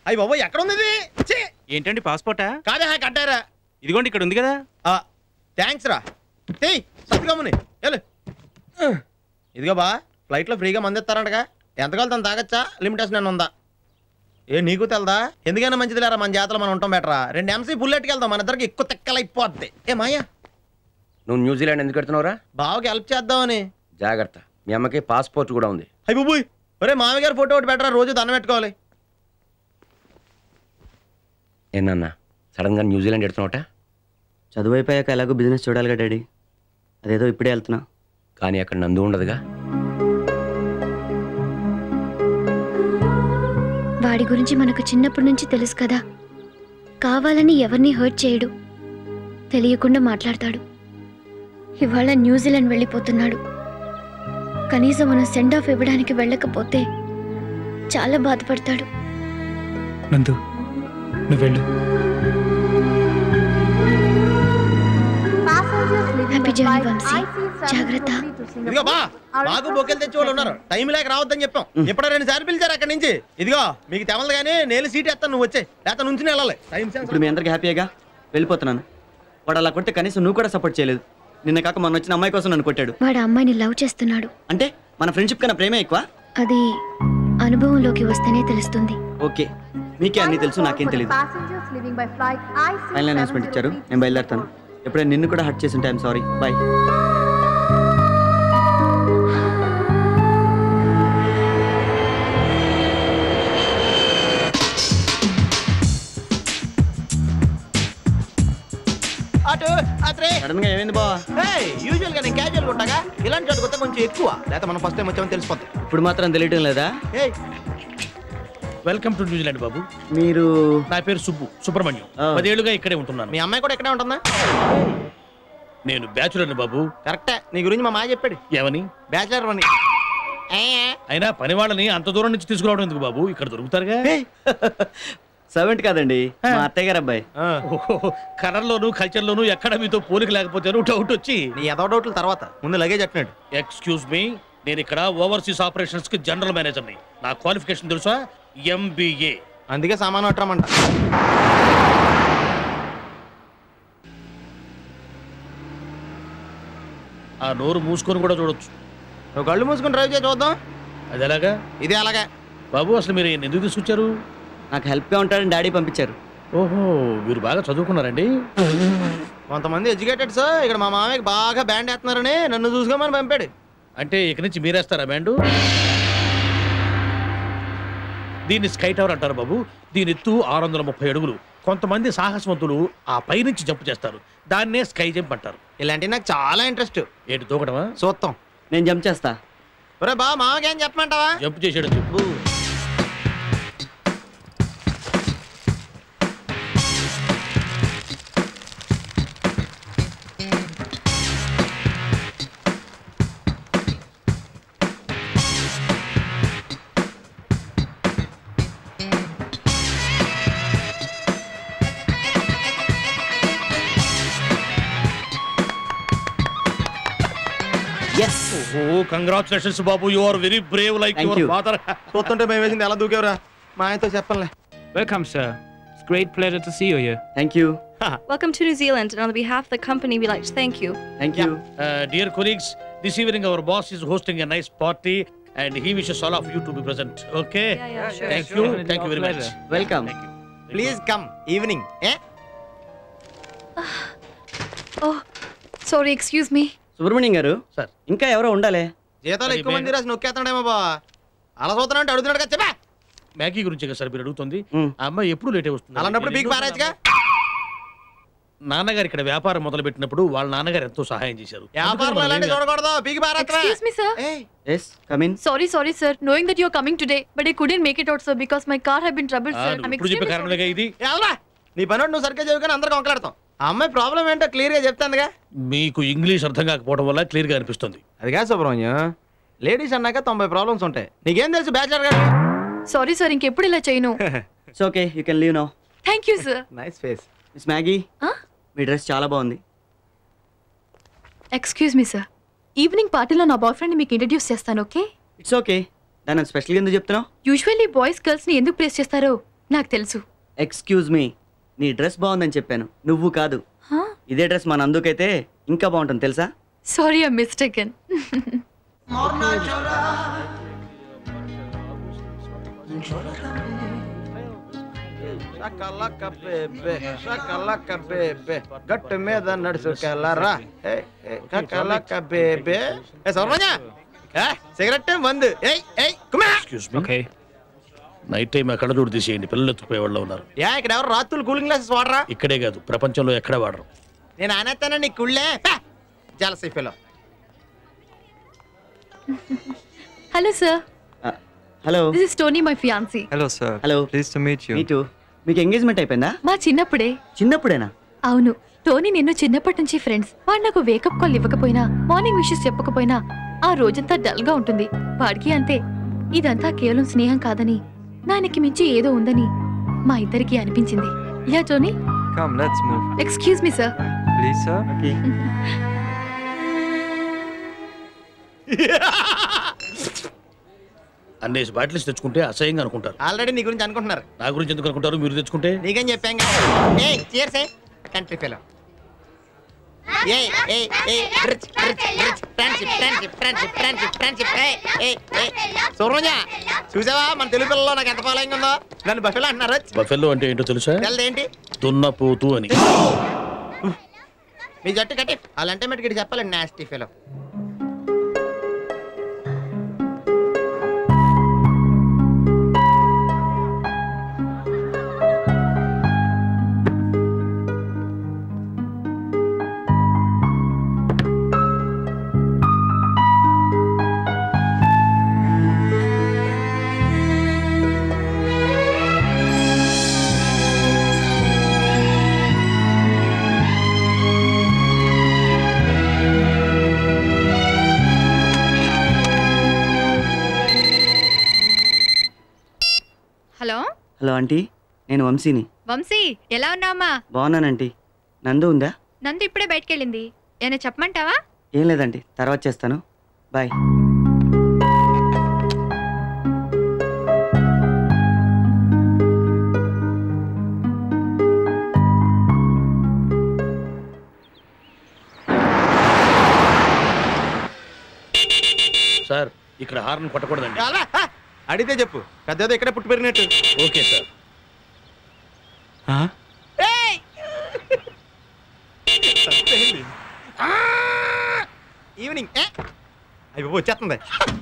అయ్యి బాబు ఎక్కడ ఉంది ఇది ఛీ! ఏంటండి పాస్పోర్టా కాదే హాయ్ కట్టారా ఇదిగోండి ఇక్కడ ఉంది కదా థ్యాంక్స్ రా తెయ్ సత్తుగమ్ముని వెళ్ళు ఇదిగో బా ఫ్లైట్లో ఫ్రీగా మంది ఇస్తారంటగా ఎంత కలుతాను తాగచ్చా లిమిటేషన్ ఏమైనా ఉందా ఏ నీకు తెలదా ఎందుకైనా మంచిది లేరా మన జాతర మనం ఉంటాం బెటరా రెండు ఎంసీ బుల్లెట్కి వెళ్దాం మన ఇద్దరికి ఎక్కువ తెక్కలైపోద్ది ఏ మాయా నువ్వు న్యూజిలాండ్ ఎందుకు పెడుతున్నావురా బావకి హెల్ప్ చేద్దామని జాగ్రత్త మీ అమ్మకి పాస్పోర్ట్ కూడా ఉంది అయ్యి బుబ్బుయ్ ఒరే మామయ్య గారి ఫోటో ఒకటి బెటరా రోజు దండం పెట్టుకోవాలి ఏనన్నా సడన్ గా న్యూజిలాండ్ పెడుతున్నావుట చదువు అయిపోయాక ఎలాగో బిజినెస్ చూడాలిగా డాడీ అదేదో ఇప్పుడే వెళ్తున్నా కానీ అక్కడ నందు ఉండదుగా వాడి గురించి మనకు చిన్నప్పటి నుంచి తెలుసు కదా కావాలని ఎవరిని హర్ట్ చేయడు తెలియకుండా మాట్లాడతాడు ఇవాళ న్యూజిలాండ్ వెళ్ళిపోతున్నాడు కనీసం మనం సెండ్ ఆఫ్ ఇవ్వడానికి వెళ్ళకపోతే చాలా బాధపడతాడు నందు నువ్వు వెళ్ళు హ్యాపీ జర్నీ వంశీ జాగ్రత్త ఇదిగో బా మాకు బొక్కలు తెచ్చి వాళ్ళు ఉన్నారు టైం లేక రావద్దని చెప్పాం ఇప్పుడు రెండు సార్లు పిలిచారు అక్కడి నుంచి ఇదిగో మీకు తెమలదు కానీ నేను సీట్ ఎత్తాను నువ్వు వచ్చే లేకపోతే నుంచి వెళ్ళాలి టైం సెన్స్ ఇప్పుడు మీ అందరికి హ్యాపీగా వెళ్ళిపోతున్నాను వాడు అలా కొడితే కనీసం నువ్వు కూడా సపోర్ట్ చేయలేదు నిన్న కాక మొన్న వచ్చిన అమ్మాయి కోసం నన్ను కొట్టాడు వాడు అమ్మాయిని లవ్ చేస్తున్నాడు అంటే మన ఫ్రెండ్షిప్ కన్నా ప్రేమే ఎక్కువ అది అనుభవంలోకి వస్తేనే తెలుస్తుంది ఓకే మీకే అన్నీ తెలుసు నాకేం తెలియదు ఫైనల్ అనౌన్స్మెంట్ ఇచ్చారు నేను బయలుదేరుతాను ఎప్పుడైనా నిన్ను కూడా హట్ చేసి ఉంటాను సారీ బాయ్ అటు అత్రే సడన్ గా ఏమైంది బావా యూజువల్ గా నేను క్యాజువల్ ఉంటాగా ఇలాంటి చోటుకు వస్తే కొంచెం ఎక్కువ లేకపోతే మనం ఫస్ట్ టైం వచ్చామని తెలిసిపోతుంది ఇప్పుడు మాత్రం తెలియటం లేదా ఏయ్ వెల్కమ్ టు న్యూజిలాండ్ బాబు మీరు నా పేరు సుబ్బు సుబ్రహ్మణ్యం ఆ. పదేళ్లుగా ఇక్కడే ఉంటున్నాను మీ అమ్మాయి కూడా ఇక్కడే ఉంటుందా నేను బ్యాచులర్ని బాబు కరెక్టే నీ గురించి మా మాయ చెప్పాడు ఏమని బ్యాచిలర్ అని అయినా పని వాళ్ళని అంత దూరం నుంచి తీసుకురావడం ఎందుకు బాబు ఇక్కడ దొరుకుతారుగా సర్వెంట్ కాదండి మా అత్తయ్య గారు అబ్బాయి ఓహో, కలర్లోను కల్చర్లోను ఎక్కడ మీతో పోలిక లేకపోతేను డౌట్ వచ్చి నీ ఎదో డౌట్ల తర్వాత ముందు లగేజ్ అట్టినాడు ఎక్స్క్యూజ్ మీ నేను ఇక్కడ ఓవర్సీస్ ఆపరేషన్స్ కి జనరల్ మేనేజర్ని నా క్వాలిఫికేషన్ తెలుసా ఎంబీఏ అందుకే సామాను అట్టమంట ఆ నోరు మూసుకొని కూడా చూడొచ్చు నువ్వు కళ్ళు మూసుకుని డ్రైవ్ చేసి చూద్దాం అది ఎలాగా ఇది అలాగే బాబు అసలు మీరు ఈయన్ని ఎందుకు తీసుకొచ్చారు నాకు హెల్ప్గా ఉంటాడని డాడీ పంపించారు ఓహో మీరు బాగా చదువుకున్నారండి కొంతమంది ఎడ్యుకేటెడ్స్ ఇక్కడ మా మామయ్యకి బాగా బ్యాండ్ వేస్తున్నారని నన్ను చూసుకోమని పంపాడు అంటే ఇక నుంచి మీరేస్తారా బ్యాండు దీన్ని స్కై టవర్ అంటారు బాబు దీని ఎత్తు ఆరు వందల ముప్పై అడుగులు కొంతమంది సాహసవంతులు ఆ పై నుంచి జంప్ చేస్తారు దాన్నే స్కై జంప్ అంటారు ఇలాంటివి నాకు చాలా ఇంట్రెస్ట్ ఏంటి దూకడమా చూస్తాం నేను జంప్ చేస్తా ఒరే బా మామకి ఏం చెప్పమంటావా జంప్ చేసాడు చెప్పు ఎస్ ఓ కంగ్రాచులేషన్స్ బాబు you are very brave like Thank your you. Father చూస్తుంటే మేము వేసింది ఎలా దూకేవరా మా ఆయనతో చెప్పంలే Welcome, sir. It's a great pleasure to see you here. Thank you Welcome to New Zealand, and on behalf of the company, we'd like to thank you. Thank you dear colleagues this evening our boss is hosting a nice party and he wishes all of you to be present okay Yeah, yeah, sure. Thank you thank you very much welcome please come evening a Oh, sorry, excuse me. Subrahmanyam garu sir ఇంకా ఎవరో ఉండాలి జీతాలు అది ఎక్కువ మంది మేము- రాసి నొక్కేస్తాడేమో బా అలా చూస్తున్నా అంటే అడుగుతున్నాడు కదా చెప్పా మ్యాగీ గురించి కదా సార్ మీరు అడుగుతుంది మ్మ్. ఆ అమ్మాయి ఎప్పుడు లేట్ వస్తుంది అలాంటప్పుడు బీక్ పారాజ్గా నాన్నగారు ఇక్కడ వ్యాపారం మొదలు పెట్టినప్పుడు వాళ్ళ నాన్నగారు ఎంతో సహాయం చేశారు వ్యాపారం అందుకని ఎలాంటి మనం ఏం చూడకూడదు బీక్ పారాత్రా Excuse me, sir. Yes come in Sorry, sorry, sir. Knowing that you're coming today, but I couldn't make it out, sir, because my car had been troubled, ఆ, sir. నువ్వు I'm ఇప్పుడు చెప్పే extremely కారణంగా sorry. ఇది ఎలా నీ పని నువ్వు సరిగ్గా చెప్పుకొని అందరికి వంకలాడతాం ఆ అమ్మాయి ప్రాబ్లం ఏంటో క్లియర్ గా చెప్తాందిగా మీకు ఇంగ్లీష్ అర్థం కాకపోవడం వల్ల క్లియర్ గా అనిపిస్తుంది అది కాదు సుబ్రహ్మణ్యం లేడీస్ అన్నాక తొంభై ప్రాబ్లమ్స్ ఉంటాయి నీకేం తెలుసు బ్యాచిలర్ గారు Sorry, sir. ఇంకెప్పుడు ఇలా చేయను it's okay you can leave no thank you sir nice face miss Maggie మీ డ్రెస్ చాలా బాగుంది ఎక్స్క్యూజ్ మీ సార్ ఈవినింగ్ పార్టీలో నా బాయ్ ఫ్రెండ్ మీకు ఇంట్రడ్యూస్ చేస్తాను ఓకే ఇట్స్ ఓకే దాన్ని స్పెషల్గా ఎందుకు చెప్తున్నావు యూజువల్లీ బాయ్స్ గర్ల్స్ ని ఎందుకు ప్లేస్ చేస్తారో నాకు తెలుసు ఎక్స్క్యూజ్ మీ నీ డ్రెస్ బాగుందని చెప్పాను నువ్వు కాదు ఇదే డ్రెస్ మన అందుకైతే ఇంకా బాగుంటుంది తెలుసా సారీ ఐ మిస్టేకెన్ గట్టు మీద నడుచుకెళ్ళరా బేబే ఏ సౌర్మజ ఏ సిగరెట్ మందు ఏయ్ ఏయ్ కుమా excuse me Okay. Night time ఎక్కడ చూడు తీసేయండి పిల్లలు ఎత్తుకుపోయే వాళ్ళు ఉన్నారు యా ఇక్కడ ఎవరు రాత్రులు కూలింగ్ గ్లాసెస్ వాడరా ఇక్కడే కాదు ప్రపంచంలో ఎక్కడ వాడరు నేను ఆనేస్తాను నీ కుళ్ళే జలసీఫీలో hello sir hello this is Tony my fiancee Hello, sir. Hello. Pleased to meet you. Meet you మీకు ఎంగేజ్మెంట్ అయిపోయిందా మా చిన్నప్పుడే చిన్నప్పుడేనా అవును టోనీ నిన్ను చిన్నప్పటి నుంచి ఫ్రెండ్స్ వాడు నాకు వేకప్ కాల్ ఇవ్వకపోయినా మార్నింగ్ విషెస్ చెప్పకపోయినా ఆ రోజంతా డల్ గా ఉంటుంది వాడికి అంతే ఇదంతా కేవలం స్నేహం కాదని దానికి మించి ఏదో ఉందని మా ఇద్దరికి అనిపించింది yeah Tony Come, let's move. Excuse me sir Please, sir. Okay అన్నేసి బాటిల్స్ తెచ్చుకుంటే అసహ్యంగా అనుకుంటారు ఆల్రెడీ నీ గురించి అనుకుంటున్నారు నా గురించి ఎందుకు అనుకుంటారు మీరు తెచ్చుకుంటే నీకేం చెప్పాం కదా ఏ చీర్స్ కంట్రీ ఫెలో ఏ ఏ ఏ rich rich rich friendship friendship friendship friendship friendship ఏ ఏ ఏ సూర్యజ చూసావా మన తెలుగు పిల్లలో నాకు ఎంత ఫాలోయింగ్ ఉందో నన్ను బఫెలో అంటున్నారు బఫెల్లో అంటే ఏంటో తెలుసా తెల్లదేంటి దున్నపోతు అని మీ జట్టు కట్టి వాళ్ళంటే మటుకు చెప్పాలండి nasty fellow hello hello aunty నేను వంశీని వంశీ ఎలా ఉన్నావమ్మా బాగున్నానంటీ నందు ఉందా నందు ఇప్పుడే బయటకెళ్ళింది ఏమైనా చెప్పమంటావా ఏం లేదండి తర్వాత చేస్తాను బాయ్ సార్ ఇక్కడ హార్న్ కొట్టకూడదండి అడిగితే చెప్పు పెద్దదో ఇక్కడే పుట్టి పెరిగినట్టు ఓకే సార్ ఈవినింగ్ ఏ అయ్యి వచ్చేస్తుంది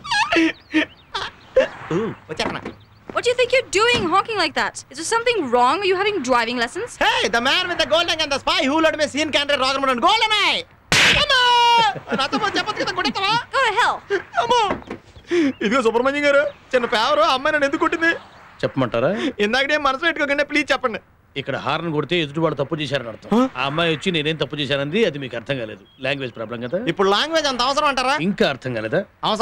ఊ, వచ్చేస్తున్నా What do you think you're doing honking like that? Is there something wrong? Are you having driving lessons? Hey the man with the golden and the spy who lad may seen candor rager golden I నాతో పాటు చెప్పొచ్చు కదా కొట్టేస్తావా Go to hell. అమ్మో ఇదిగో సుబ్రహ్మణ్యం గారు చిన్న favour అమ్మాయి నన్ను ఎందుకు కొట్టింది చెప్పమంటారా ఇందాక నేను మనసులో పెట్టుకోకండి ప్లీజ్ చెప్పండి ఇక్కడ హార్న్ కొడితే ఎదుటివాడు తప్పు చేశారని అర్థం ఆ అమ్మాయి వచ్చి నేనేం తప్పు చేశానంది అది మీకు అర్థం కాలేదు లాంగ్వేజ్ ప్రాబ్లం కదా ఇప్పుడు లాంగ్వేజ్ అంత అవసరం అంటారా ఇంకా అర్థం కాలేదా అవసరం